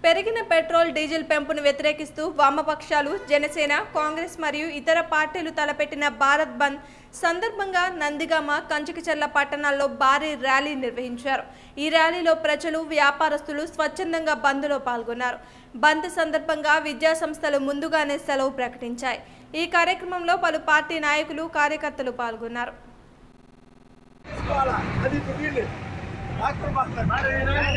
పెరిగిన petrol diesel పెంపును వ్యతిరేకిస్తూ వామపక్షాలు జనసేన కాంగ్రెస్ మరియు ఇతర పార్టీలు తలపెట్టిన భారత్ బంద్ సందర్భంగా నందిగామ కంచికచర్ల పట్టణాల్లో భారీ ర్యాలీ నిర్వహించారు ఈ ర్యాలీలో ప్రజలు వ్యాపారస్తులు స్వచ్ఛందంగా బంద్లో పాల్గొన్నారు బంద్ సందర్భంగా విద్యా సంస్థలు ముందుగానే సెలవు ప్రకటించాయి ఈ కార్యక్రమంలో పలు పార్టీ నాయకులు కార్యకర్తలు పాల్గొన్నారు తీసుకోవాలా అది ఇప్పుడు వీళ్ళు డాక్టర్ మాట్లాడు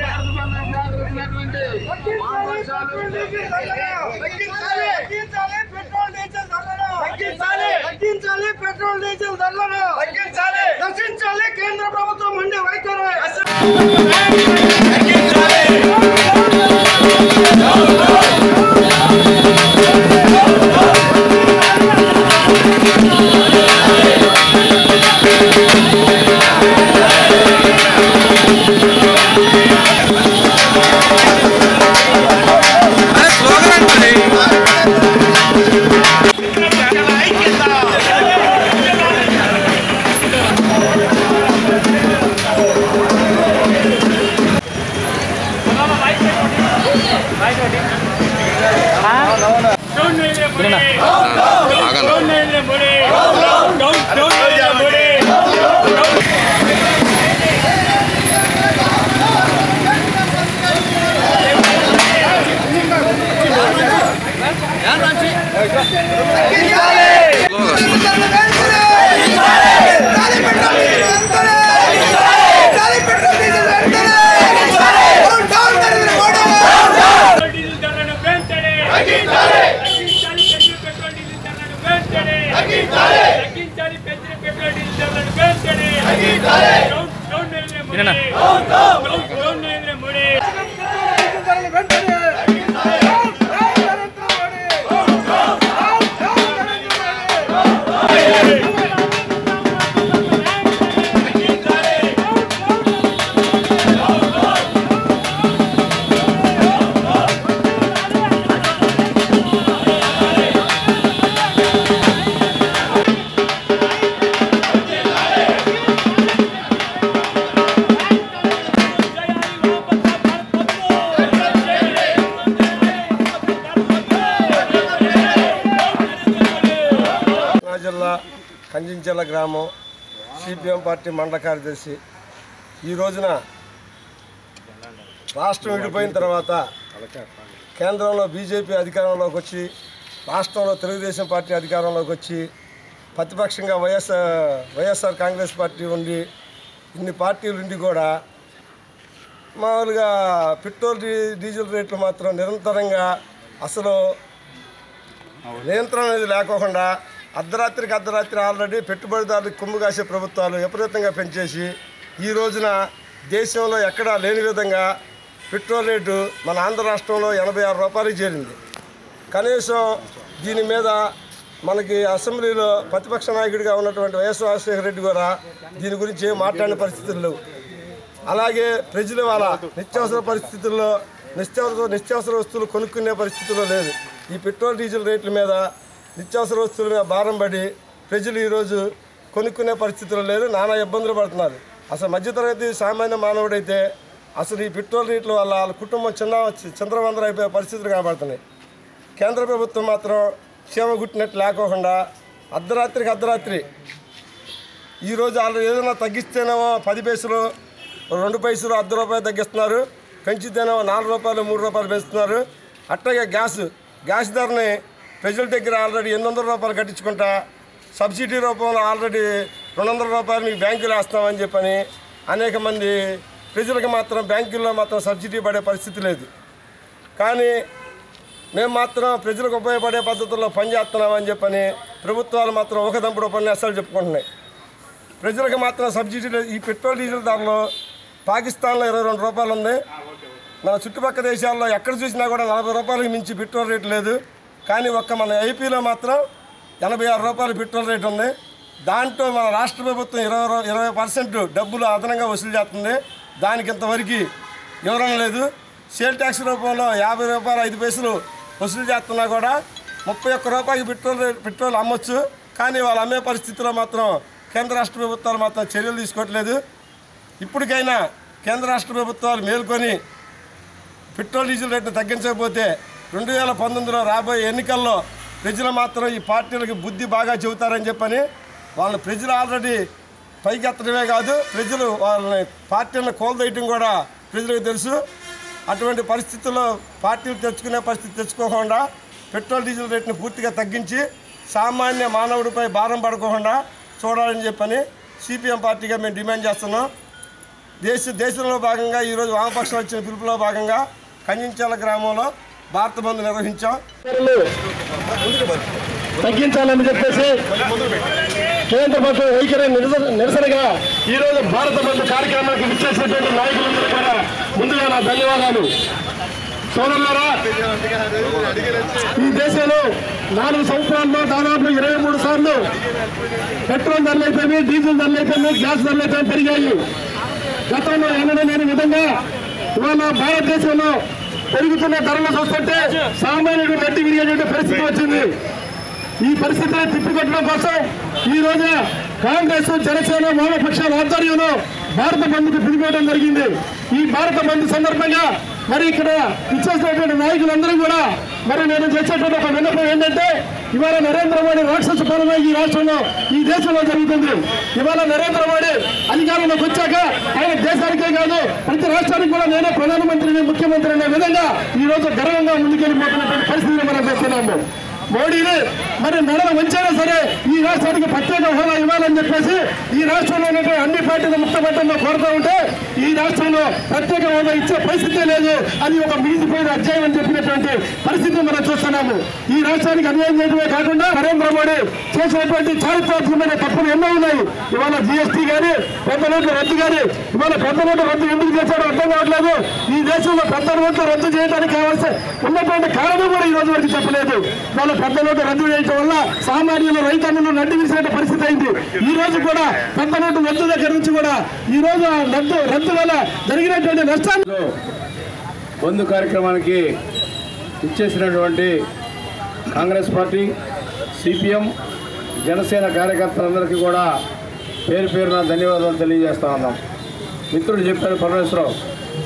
తగ్గించాలి తగ్గించాలి పెట్రోల్ డీజిల్ ధరలను తగ్గించాలి తగ్గించాలి పెట్రోల్ డీజిల్ ధరలను తగ్గించాలి నశించాలి కేంద్ర ప్రభుత్వం ఉండే వైఖరి డీజిల్ ధరలను పెంచండి తగ్గించాలి పెంచిన పెట్రోల్ డీజిల్ ధరలను పెంచండి తగ్గించాలి పెంచిన పెట్రోల్ డీజిల్ ధరలను పెంచండి down down Narendra Modi down down Narendra Modi Krishna జిల్లా కంచించెల గ్రామం సిపిఎం పార్టీ మండల కార్యదర్శి ఈ రోజున రాష్ట్రం విడిపోయిన తర్వాత కేంద్రంలో బీజేపీ అధికారంలోకి వచ్చి రాష్ట్రంలో తెలుగుదేశం పార్టీ అధికారంలోకి వచ్చి ప్రతిపక్షంగా వైఎస్ఆర్ వైఎస్ఆర్ కాంగ్రెస్ పార్టీ ఉండి ఇన్ని పార్టీలు ఉండి కూడా మామూలుగా పెట్రోల్ డీ- డీజిల్ రేట్లు మాత్రం నిరంతరంగా అసలు నియంత్రణ అనేది లేకోకుండా అర్ధరాత్రికి అర్ధరాత్రి ఆల్రెడీ పెట్టుబడిదారులకు కొమ్ము కాసే ప్రభుత్వాలు విపరీతంగా పెంచేసి ఈ రోజున దేశంలో ఎక్కడా లేని విధంగా పెట్రోల్ రేటు మన ఆంధ్ర రాష్ట్రంలో ఎనభై ఆరు రూపాయలకు చేరింది కనీసం దీని మీద మనకి అసెంబ్లీలో ప్రతిపక్ష నాయకుడిగా ఉన్నటువంటి వైఎస్ రాజశేఖర రెడ్డి కూడా దీని గురించి ఏం మాట్లాడిన పరిస్థితులు లేవు అలాగే ప్రజలు వాళ్ళ నిత్యావసర పరిస్థితుల్లో నిత్యావసర నిత్యావసర వస్తువులు కొనుక్కునే పరిస్థితుల్లో లేదు ఈ పెట్రోల్ డీజిల్ రేట్ల మీద నిత్యావసర వస్తువుల మీద భారం పడి ప్రజలు ఈరోజు కొనుక్కునే పరిస్థితుల్లో లేదు నానా ఇబ్బందులు పడుతున్నారు అసలు మధ్యతరగతి సామాన్య మానవుడైతే అసలు ఈ పెట్రోల్ రేట్ల వల్ల వాళ్ళ కుటుంబం చిన్న చంద్రవందర అయిపోయే పరిస్థితులు కనబడుతున్నాయి కేంద్ర ప్రభుత్వం మాత్రం క్షేమ గుట్టినట్టు లేకోకుండా అర్ధరాత్రికి అర్ధరాత్రి ఈరోజు వాళ్ళు ఏదైనా తగ్గిస్తేనేమో పది పైసలు రెండు పైసలు అర్ధ రూపాయలు తగ్గిస్తున్నారు పెంచితేనేమో నాలుగు రూపాయలు మూడు రూపాయలు పెంచుతున్నారు అట్లాగే గ్యాస్ గ్యాస్ ధరని ప్రజల దగ్గర ఆల్రెడీ ఎనిమిది వందల రూపాయలు కట్టించుకుంటా సబ్సిడీ రూపంలో ఆల్రెడీ రెండు వందల రూపాయలు మీకు బ్యాంకులో వేస్తామని చెప్పని అనేక మంది ప్రజలకు మాత్రం బ్యాంకుల్లో మాత్రం సబ్సిడీ పడే పరిస్థితి లేదు కానీ మేము మాత్రం ప్రజలకు ఉపయోగపడే పద్ధతుల్లో పనిచేస్తున్నామని చెప్పని ప్రభుత్వాలు మాత్రం ఒకదంపుడు ఉపన్యాసాలు చెప్పుకుంటున్నాయి ప్రజలకు మాత్రం సబ్సిడీ లేదు. ఈ పెట్రోల్ డీజిల్ ధరలో పాకిస్తాన్లో ఇరవై రెండు రూపాయలు ఉంది మన చుట్టుపక్కల దేశాల్లో ఎక్కడ చూసినా కూడా నలభై రూపాయలకు మించి పెట్రోల్ రేటు లేదు కానీ ఒక్క మన ఏపీలో మాత్రం ఎనభై ఆరు రూపాయలు పెట్రోల్ రేటు ఉంది దాంట్లో మన రాష్ట్ర ప్రభుత్వం ఇరవై రూ- ఇరవై పర్సెంట్ డబ్బులు అదనంగా వసూలు చేస్తుంది దానికి ఇంతవరకు వివరణ లేదు సేల్ ట్యాక్స్ రూపంలో యాభై రూపాయలు ఐదు పైసలు వసూలు చేస్తున్నా కూడా ముప్పై ఒక్క రూపాయకి పెట్రోల్ రే- పెట్రోల్ అమ్మొచ్చు కానీ వాళ్ళు అమ్మే పరిస్థితిలో మాత్రం కేంద్ర రాష్ట్ర ప్రభుత్వాలు మాత్రం చర్యలు తీసుకోవట్లేదు ఇప్పటికైనా కేంద్ర రాష్ట్ర ప్రభుత్వాలు మేల్కొని పెట్రోల్ డీజిల్ రేట్లు తగ్గించకపోతే రెండు వేల పంతొమ్మిదిలో రాబోయే ఎన్నికల్లో ప్రజలు మాత్రం ఈ పార్టీలకు బుద్ధి బాగా చెబుతారని చెప్పని వాళ్ళ ప్రజలు ఆల్రెడీ పైకి ఎత్తడమే కాదు ప్రజలు వాళ్ళని పార్టీలను కోల్దేయటం కూడా ప్రజలకు తెలుసు అటువంటి పరిస్థితుల్లో పార్టీలు తెచ్చుకునే పరిస్థితి తెచ్చుకోకుండా పెట్రోల్ డీజిల్ రేట్ని పూర్తిగా తగ్గించి సామాన్య మానవుడిపై భారం పడకుండా చూడాలని చెప్పని సిపిఎం పార్టీగా మేము డిమాండ్ చేస్తున్నాం దేశ దేశంలో భాగంగా ఈరోజు వామపక్షం వచ్చిన పిలుపులో భాగంగా కంచెంచాల గ్రామంలో భారత బంద్ నిర్వహించాం తగ్గించాలని చెప్పేసి కేంద్ర ప్రభుత్వం వైఖరి నిరసన నిరసనగా ఈ రోజు భారత బంద్ కార్యక్రమానికి విచ్చేసినటువంటి నాయకులందరూ కూడా ముందుగా నా ధన్యవాదాలు సోదరులారా ఈ దేశంలో నాలుగు సంవత్సరాల్లో దాదాపు ఇరవై మూడు సార్లు పెట్రోల్ ధరలు అయిపోయి డీజిల్ ధరలు అయిపోయి గ్యాస్ ధరలు అయిపోయి పెరిగాయి గతంలో ఎన్నడూ లేని విధంగా ఇవాళ భారతదేశంలో పెరుగుతున్న ధరలు చూస్తుంటే సామాన్యుడు గట్టి విరిగేటువంటి పరిస్థితి వచ్చింది ఈ పరిస్థితిని తిప్పికొట్టడం కోసం ఈ రోజు కాంగ్రెస్ జనసేన వామపక్షాల ఆధ్వర్యంలో భారత బంద్కు పిలుపుకోవడం జరిగింది ఈ భారత బంద్ సందర్భంగా మరి ఇక్కడ ఇచ్చేసినటువంటి నాయకులందరూ కూడా మరి నేను చేసేటువంటి ఒక విన్నపం ఏంటంటే ఇవాళ నరేంద్ర మోడీ రాక్షస పాలన ఈ రాష్ట్రంలో ఈ దేశంలో జరుగుతుంది ఇవాళ నరేంద్ర మోడీ అధికారంలోకి వచ్చాక ఆయన దేశానికే కాదు ప్రతి రాష్ట్రానికి కూడా నేనే ప్రధానమంత్రిని ముఖ్యమంత్రి అనే విధంగా ఈ రోజు గర్వంగా ముందుకెళ్ళిపోతున్నటువంటి పరిస్థితిని మనం చూస్తున్నాము మోడీని మరి మెడలు ఉంచైనా సరే ఈ రాష్ట్రానికి ప్రత్యేక హోదా ఇవ్వాలని చెప్పేసి ఈ రాష్ట్రంలో ఉన్నటువంటి అన్ని పార్టీలు ముక్తపట్టంలో కోరుతూ ఉంటే ఈ రాష్ట్రంలో ప్రత్యేక హోదా ఇచ్చే పరిస్థితే లేదు అది ఒక మిగిలిపోయిన అధ్యాయం అని చెప్పినటువంటి పరిస్థితిని మనం చూస్తున్నాము ఈ రాష్ట్రానికి అన్యాయం చేయడమే కాకుండా నరేంద్ర మోడీ చేసినటువంటి చారిత్రాత్మకమైన తప్పులు ఎన్నో ఉన్నాయి ఇవాళ జిఎస్టీ కానీ పెద్ద నోట్ల రద్దు కానీ ఇవాళ పెద్ద నోట్ల రద్దు ఎందుకు చేశాడో అర్థం కావట్లేదు ఈ దేశంలో పెద్ద నోట్ల రద్దు చేయడానికి కావాల్సిన ఉన్నటువంటి కారణం కూడా ఈ రోజు వరకు చెప్పలేదు వాళ్ళ పెద్ద నోటు రద్దు చేయడం వల్ల సామాన్యులు రైతన్నులు నడ్డి విసిరే పరిస్థితి అయింది ఈ రోజు కూడా పెద్ద నోటు రద్దు దగ్గర నుంచి కూడా ఈ రోజు ఆ రద్దు రద్దు వల్ల జరిగినటువంటి నష్టాన్ని బంధు కార్యక్రమానికి ఇచ్చేసినటువంటి కాంగ్రెస్ పార్టీ సిపిఎం జనసేన కార్యకర్తలందరికీ కూడా పేరు పేరున ధన్యవాదాలు తెలియజేస్తా ఉన్నాం మిత్రుడు చెప్పారు పరమేశ్వరరావు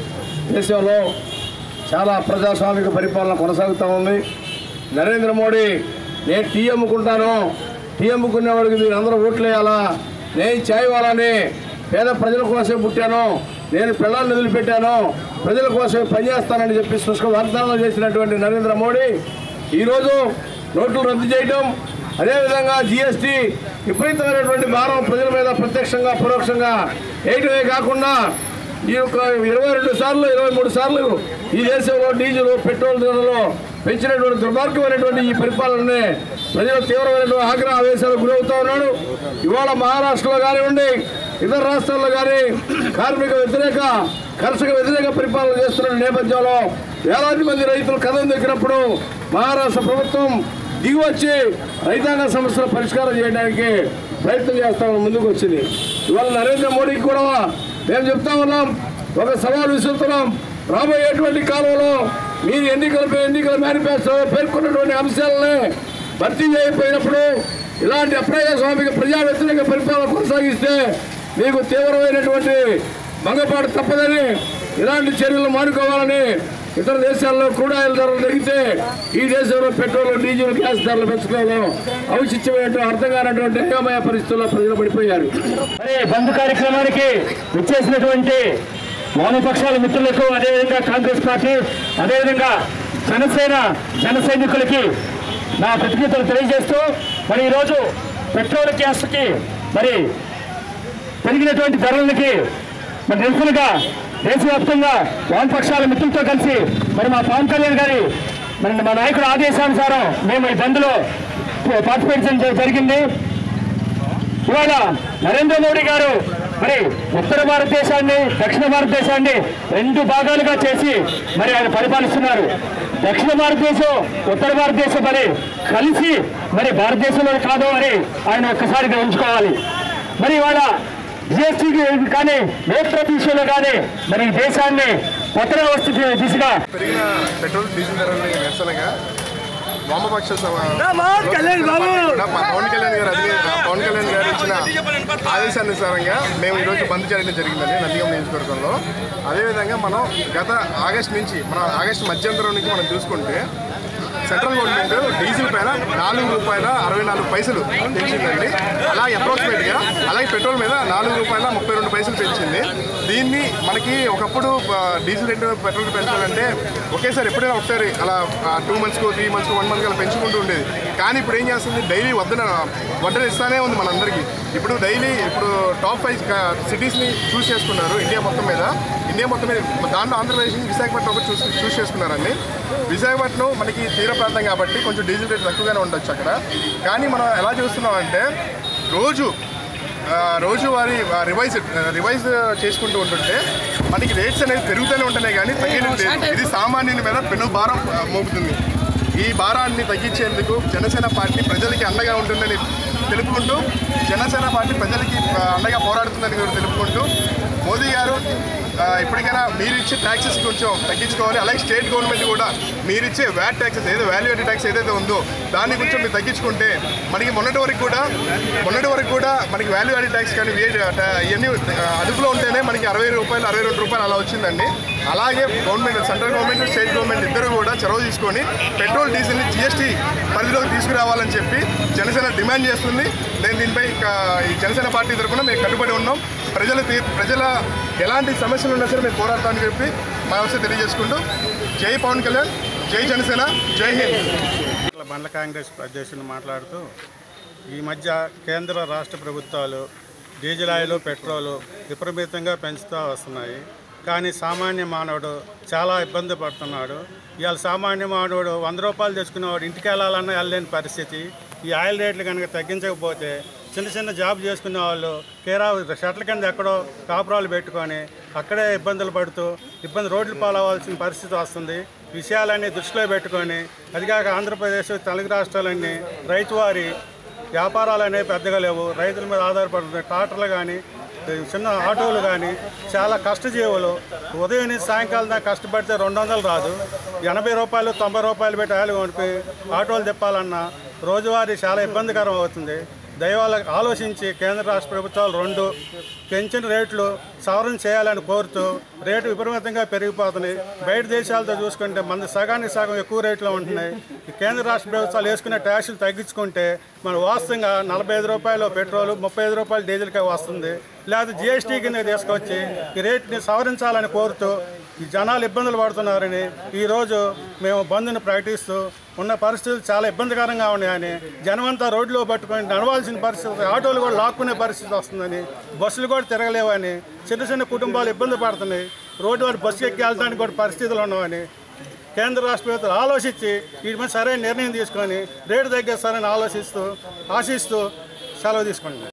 దేశంలో చాలా ప్రజాస్వామిక పరిపాలన కొనసాగుతూ ఉంది నరేంద్ర మోడీ నేను టీ అమ్ముకుంటాను టీ అమ్ముకునేవాడికి మీరు అందరూ ఓట్లు వేయాలా నేను చాయ్ వాళ్ళని పేద ప్రజల కోసం పుట్టాను నేను పిల్లల్ని వదిలిపెట్టాను ప్రజల కోసం పనిచేస్తానని చెప్పి శుష్క వాగ్దానాలు చేసినటువంటి నరేంద్ర మోడీ ఈరోజు నోట్లు రద్దు చేయడం అదేవిధంగా జిఎస్టీ విపరీతమైనటువంటి భారం ప్రజల మీద ప్రత్యక్షంగా పరోక్షంగా వేయటమే కాకుండా ఈ యొక్క ఇరవై రెండు సార్లు ఇరవై మూడు సార్లు ఈ దేశంలో డీజిల్ పెట్రోల్ ధరలు పెంచినటువంటి దుర్మార్గమైనటువంటి ఈ పరిపాలనని ప్రజలు తీవ్రమైనటువంటి ఆగ్రహ ఆవేశాలకు గురవుతా ఉన్నాడు ఇవాళ మహారాష్ట్రలో కానివ్వండి ఇతర రాష్ట్రాల్లో కానీ కార్మిక వ్యతిరేక కర్షక వ్యతిరేక పరిపాలన చేస్తున్న నేపథ్యంలో వేలాది మంది రైతులు కథం దొరికినప్పుడు మహారాష్ట్ర ప్రభుత్వం దిగివచ్చి రైతాంగ సమస్యల పరిష్కారం చేయడానికి ప్రయత్నం చేస్తామని ముందుకు వచ్చింది ఇవాళ నరేంద్ర మోడీకి కూడా మేము చెప్తా ఉన్నాం ఒక సవాల్ విసురుతున్నాం రాబోయేటువంటి కాలంలో మీరు ఎన్నికలపై ఎన్నికల మేనిఫెస్టోలో పేర్కొన్నటువంటి అంశాలని భర్తీ చేయకపోయినప్పుడు ఇలాంటి అప్రజాస్వామిక ప్రజా వ్యతిరేక పరిపాలన కొనసాగిస్తే మీకు తీవ్రమైనటువంటి భంగపాటు తప్పదని ఇలాంటి చర్యలు మానుకోవాలని ఇతర దేశాల్లో క్రూడ్ ఆయిల్ ధరలు తగ్గితే ఈ దేశంలో పెట్రోల్ డీజిల్ గ్యాస్ ధరలు పెంచుకోవడం ఔచిత్యమైనటువంటి అర్థం కానటువంటి అయోమయ పరిస్థితుల్లో ప్రజలు పడిపోయారు మరి బంద్ కార్యక్రమానికి విచ్చేసినటువంటి వామపక్షాల మిత్రులకు అదేవిధంగా కాంగ్రెస్ పార్టీ అదేవిధంగా జనసేన జన సైనికులకి నా కృతజ్ఞతలు తెలియజేస్తూ మరి ఈరోజు పెట్రోల్ గ్యాస్కి మరి పెరిగినటువంటి ధరలకి మరి నిరసనగా దేశవ్యాప్తంగా వామపక్షాల మిత్రులతో కలిసి మరి మా పవన్ కళ్యాణ్ గారి మరి మా నాయకుడు ఆదేశానుసారం మేము ఈ బంద్లో పార్టిసిపేట్ చేయడం జరిగింది ఇవాళ నరేంద్ర మోడీ గారు మరి ఉత్తర భారతదేశాన్ని దక్షిణ భారతదేశాన్ని రెండు భాగాలుగా చేసి మరి ఆయన పరిపాలిస్తున్నారు దక్షిణ భారతదేశం ఉత్తర భారతదేశం మరి కలిసి మరి భారతదేశంలో కాదు అని ఆయన ఒక్కసారి ఉంచుకోవాలి మరి ఇవాళ జిఎస్టీ కానీ నేత్ర విషయంలో కానీ మరి ఈ దేశాన్ని కొత్త వ్యవస్థ దిశగా పెరిగిన పెట్రోల్ డీజిల్ ధరల నిరసనగా వామపక్ష సభ కూడా మా పవన్ కళ్యాణ్ గారు అధినే పవన్ కళ్యాణ్ గారు ఇచ్చిన ఆదేశానుసారంగా మేము ఈరోజు బంద్ చేయడం జరిగిందండి నందిగం నియోజకవర్గంలో అదేవిధంగా మనం గత ఆగస్ట్ నుంచి మన ఆగస్ట్ మధ్యంతరం నుంచి మనం చూసుకుంటే సెంట్రల్ గవర్నమెంట్ డీజిల్ పైన నాలుగు రూపాయల అరవై నాలుగు పైసలు పెంచిందండి అలాగే అప్రాక్సిమేట్గా అలాగే పెట్రోల్ మీద నాలుగు రూపాయల ముప్పై రెండు పైసలు పెంచింది దీన్ని మనకి ఒకప్పుడు ఆ, డీజిల్ రేటు పెట్రోల్ పెంచాలంటే ఒకేసారి ఎప్పుడైనా ఒకసారి అలా టూ మంత్స్కు త్రీ మంత్స్కు వన్ మంత్కి అలా పెంచుకుంటూ ఉండేది కానీ ఇప్పుడు ఏం చేస్తుంది డైలీ వద్దన వడ్డన ఇస్తానే ఉంది మనందరికీ ఇప్పుడు డైలీ ఇప్పుడు టాప్ ఫైవ్ సిటీస్ని చూస్ చేసుకున్నారు ఇండియా మొత్తం మీద ఇండియా మొత్తం మీద దాంట్లో ఆంధ్రప్రదేశ్ విశాఖపట్నం ఒకటి చూస్ చూస్ చేసుకున్నారండి విశాఖపట్నం మనకి తీర ప్రాంతం కాబట్టి కొంచెం డీజిల్ రేట్ తక్కువగానే ఉండొచ్చు అక్కడ కానీ మనం ఎలా చూస్తున్నాం అంటే రోజు ఆ, రోజువారీ ఆ, రివైజ్ ఆ, రివైజ్ చేసుకుంటూ ఉంటుంటే మనకి రేట్స్ అనేది పెరుగుతూనే ఉంటున్నాయి కానీ తగ్గడం లేదు ఇది సామాన్యుని మీద పెను భారం ఆ, మోపుతుంది ఈ భారాన్ని తగ్గించేందుకు జనసేన పార్టీ ప్రజలకి అండగా ఉంటుందని తెలుపుకుంటూ జనసేన పార్టీ ప్రజలకి ఆ, అండగా పోరాడుతుందని కూడా తెలుపుకుంటూ మోదీ గారు ఆ, ఇప్పటికైనా మీరు ఇచ్చే ట్యాక్సెస్ కొంచెం తగ్గించుకోవాలి అలాగే స్టేట్ గవర్నమెంట్ కూడా మీరు ఇచ్చే వ్యాట్ ట్యాక్సెస్ ఏదో వాల్యూ యాడెడ్ ట్యాక్స్ ఏదైతే ఉందో దాన్ని కొంచెం మీరు తగ్గించుకుంటే మనకి మొన్నటి వరకు కూడా మొన్నటి వరకు కూడా మనకి వాల్యూ యాడెడ్ ట్యాక్స్ కానీ వే- టా- ఇవన్నీ ఆ, అదుపులో ఉంటేనే మనకి అరవై రూపాయలు అరవై రెండు రూపాయలు అలా వచ్చిందండి అలాగే government central government state government ఇద్దరు కూడా చొరవ తీసుకొని పెట్రోల్ డీజిల్ని జిఎస్టీ పరిధిలోకి తీసుకురావాలని చెప్పి జనసేన డిమాండ్ చేస్తుంది నేను దీనిపై ఇంకా ఈ జనసేన పార్టీ తరఫున మేము కట్టుబడి ఉన్నాం ప్రజల తీ- ప్రజల ఎలాంటి సమస్యలు ఉన్నా సరే మేము పోరాడతామని చెప్పి మా అవసరం తెలియజేసుకుంటూ జై పవన్ కళ్యాణ్ జై జనసేన జై హింద్ ఇట్లా బండ్ల కాంగ్రెస్ అధ్యక్షులు మాట్లాడుతూ ఈ మధ్య కేంద్ర రాష్ట్ర ప్రభుత్వాలు డీజిల్ ఆయిల్ పెట్రోలు విపరీతంగా పెంచుతూ వస్తున్నాయి కానీ సామాన్య మానవుడు చాలా ఇబ్బంది పడుతున్నాడు ఇవాళ సామాన్య మానవుడు వంద రూపాయలు తెచ్చుకునేవాడు ఇంటికి వెళ్ళాలన్నా వెళ్ళలేని పరిస్థితి ఈ ఆయిల్ రేట్లు కనుక తగ్గించకపోతే చిన్న చిన్న జాబ్ చేసుకునే వాళ్ళు కేరా షట్ల కింద ఎక్కడో కాపురాలు పెట్టుకొని అక్కడే ఇబ్బందులు పడుతూ ఇబ్బంది రోడ్లు పాలవలసిన పరిస్థితి వస్తుంది విషయాలన్నీ దృష్టిలో పెట్టుకొని అదిగాక ఆంధ్రప్రదేశ్ తెలుగు రాష్ట్రాలన్నీ రైతువారి వ్యాపారాలు అనేవి పెద్దగా లేవు రైతుల మీద ఆధారపడుతున్నాయి ట్రాక్టర్లు కానీ చిన్న ఆటోలు కానీ చాలా కష్టజీవులు ఉదయం నుంచి సాయంకాలం దాకా కష్టపడితే రెండు వందలు రాదు ఎనభై రూపాయలు తొంభై రూపాయలు పెట్టి ఆయిల్ కొనిపి ఆటోలు తిప్పాలన్నా రోజువారీ చాలా ఇబ్బందికరం అవుతుంది దయవాళ్ళ ఆలోచించి కేంద్ర రాష్ట్ర ప్రభుత్వాలు రెండు పెంచిన రేట్లు సవరణ చేయాలని కోరుతూ రేటు విపరీతంగా పెరిగిపోతున్నాయి బయట దేశాలతో చూసుకుంటే మన సగానికి సగం ఎక్కువ రేట్లో ఉంటున్నాయి ఈ కేంద్ర రాష్ట్ర ప్రభుత్వాలు వేసుకునే ట్యాక్సులు తగ్గించుకుంటే మన వాస్తవంగా నలభై ఐదు రూపాయలు పెట్రోల్ ముప్పై ఐదు రూపాయలు డీజిల్కే వస్తుంది లేదా జిఎస్టీ కింద తీసుకొచ్చి ఈ రేట్ని సవరించాలని కోరుతూ ఈ జనాలు ఇబ్బందులు పడుతున్నారని ఈరోజు మేము బంద్ను ప్రకటిస్తూ ఉన్న పరిస్థితులు చాలా ఇబ్బందికరంగా ఉన్నాయని జనమంతా రోడ్లో పట్టుకొని నడవాల్సిన పరిస్థితి ఆటోలు కూడా లాక్కునే పరిస్థితి వస్తుందని బస్సులు కూడా తిరగలేవని చిన్న చిన్న కుటుంబాలు ఇబ్బంది పడుతున్నాయి రోడ్డు వారి బస్సు ఎక్కి వెళ్ళడానికి కూడా పరిస్థితులు ఉన్నామని కేంద్ర రాష్ట్ర ప్రభుత్వాలు ఆలోచించి వీటి మీద సరైన నిర్ణయం తీసుకొని రేటు తగ్గిస్తారని ఆలోచిస్తూ ఆశిస్తూ సెలవు తీసుకుంటున్నాను